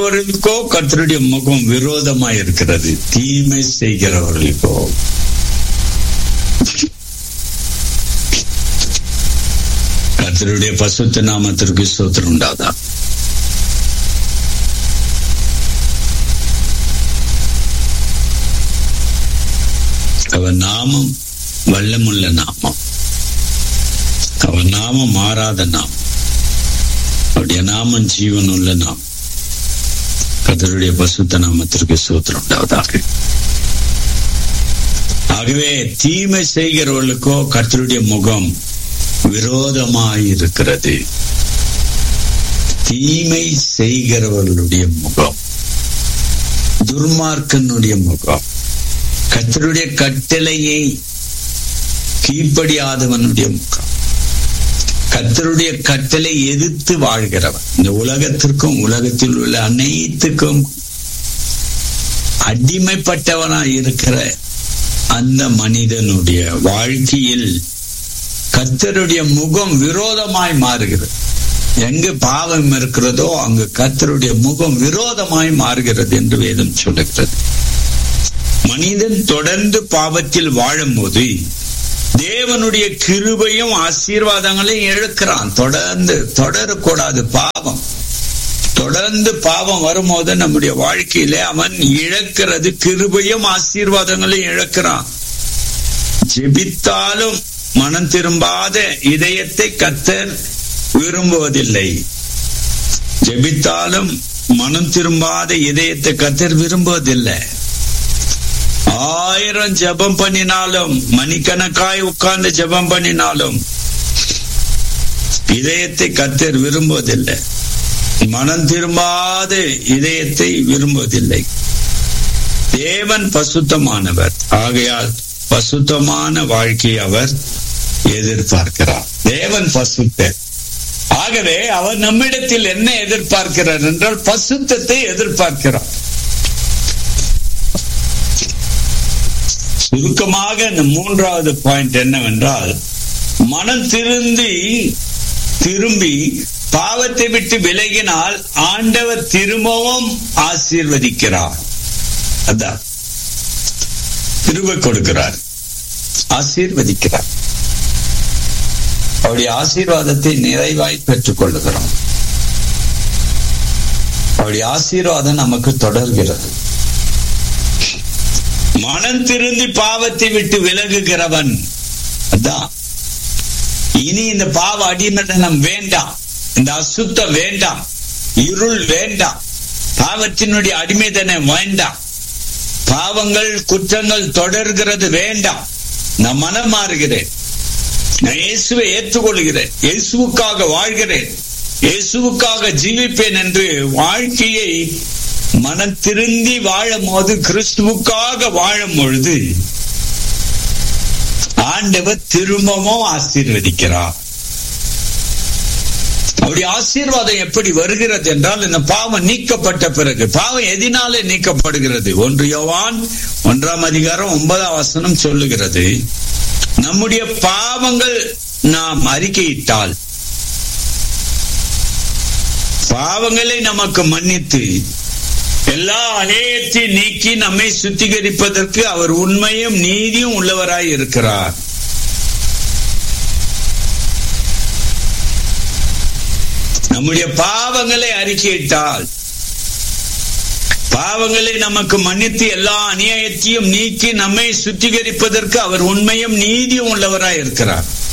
செய்கிறவர்களுக்கோ கர்த்தருடைய முகம் விரோதமாய் இருக்கிறது தீமை செய்கிறவர்களுக்கோ கர்த்தருடைய பசுத்த நாமத்திற்கு சோத்திரம் உண்டாதா அவர் நாமம் வல்லமுள்ள நாமம் அவர் நாமம் மாறாத நாமம் அவருடைய நாமம் ஜீவன் உள்ள நாமம் கர்த்தருடைய பசுத்த நாமத்திற்கு சோத்திரம் உண்டாவதாக ஆகவே தீமை செய்கிறவர்களுக்கோ கர்த்தருடைய முகம் விரோதமாயிருக்கிறது தீமை செய்கிறவர்களுடைய முகம் துர்மார்க்கனுடைய முகம் கர்த்தருடைய கட்டளையை கீழ்ப்படியாதவனுடைய முகம் கர்த்தருடைய கட்டளை எதிர்த்து வாழ்கிறவன் இந்த உலகத்திற்கும் உலகத்தில் உள்ள அனைத்துக்கும் அடிமைப்பட்டவனாய் இருக்கிற அந்த மனிதனுடைய வாழ்க்கையில் கர்த்தருடைய முகம் விரோதமாய் மாறுகிறது எங்கு பாவம் இருக்கிறதோ அங்கு கர்த்தருடைய முகம் விரோதமாய் மாறுகிறது என்று வேதம் சொல்லுகிறது மனிதன் தொடர்ந்து பாவத்தில் வாழும் போது தேவனுடைய கிருபையும் ஆசீர்வாதங்களையும் இழக்கிறான் தொடர்ந்து தொடரக்கூடாது பாவம் தொடர்ந்து பாவம் வரும்போது நம்முடைய வாழ்க்கையில அவன் இழக்கிறது கிருபையும் ஆசீர்வாதங்களையும் இழக்கிறான் ஜெபித்தாலும் மனம் திரும்பாத இதயத்தை கத்தர் விரும்புவதில்லை ஜெபித்தாலும் மனம் திரும்பாத இதயத்தை கத்தர் விரும்புவதில்லை ஆயிரம் ஜபம் பண்ணினாலும் மணிக்கணக்காய் உட்கார்ந்து ஜபம் பண்ணினாலும் இதயத்தை கத்தர் விரும்புவதில்லை மனம் திரும்பாத இதயத்தை விரும்புவதில்லை தேவன் பசுத்தமானவர் ஆகையால் பசுத்தமான வாழ்க்கையை அவர் எதிர்பார்க்கிறார் தேவன் பசுத்தர் ஆகவே அவர் நம்மிடத்தில் என்ன எதிர்பார்க்கிறார் என்றால் பசுத்தத்தை எதிர்பார்க்கிறார் சுருக்கமாக இந்த மூன்றாவது பாயிண்ட் என்னவென்றால் மனம் திருந்தி திரும்பி பாவத்தை விட்டு விலகினால் ஆண்டவர் திரும்பவும் ஆசீர்வதிக்கிறார் அதான் திரும்ப கொடுக்கிறார் ஆசீர்வதிக்கிறார் அவருடைய ஆசீர்வாதத்தை நிறைவாய் பெற்றுக் கொள்ளுகிறோம் அவருடைய ஆசீர்வாதம் நமக்கு தொடர்கிறது மனம் திருந்தி பாவத்தை விட்டு விலகுகிறவன் அதான் இனி இந்த பாவ அடிமதனம் வேண்டாம் இந்த அசுத்தம் வேண்டாம் இருள் வேண்டாம் பாவத்தினுடைய அடிமைதனம் வேண்டாம் பாவங்கள் குற்றங்கள் தொடர்கிறது வேண்டாம் நான் மனம் மாறுகிறேன் நான் இயேசுவை ஏற்றுக்கொள்கிறேன் இயேசுவுக்காக வாழ்கிறேன் இயேசுவுக்காக ஜீவிப்பேன் என்று வாழ்க்கையை மனம் திருந்தி வாழும் போது கிறிஸ்துவுக்காக வாழும் பொழுது ஆண்டவர் திரும்பவும் ஆசீர்வதிக்கிறார் அவருடைய ஆசீர்வாதம் எப்படி வருகிறது என்றால் இந்த பாவம் நீக்கப்பட்ட பிறகு பாவம் எதினாலே நீக்கப்படுகிறது ஒன்று யோவான் ஒன்றாம் அதிகாரம் ஒன்பதாம் வசனம் சொல்லுகிறது நம்முடைய பாவங்கள் நாம் அறிக்கையிட்டால் பாவங்களை நமக்கு மன்னித்து எல்லா அநேகத்தையும் நீக்கி நம்மை சுத்திகரிப்பதற்கு அவர் உண்மையும் நீதியும் உள்ளவராய் இருக்கிறார் நம்முடைய பாவங்களை அறிக்கையிட்டால் பாவங்களை நமக்கு மன்னித்து எல்லா அநியாயத்தையும் நீக்கி நம்மை சுத்திகரிப்பதற்கு அவர் உண்மையும் நீதியும் உள்ளவராய் இருக்கிறார்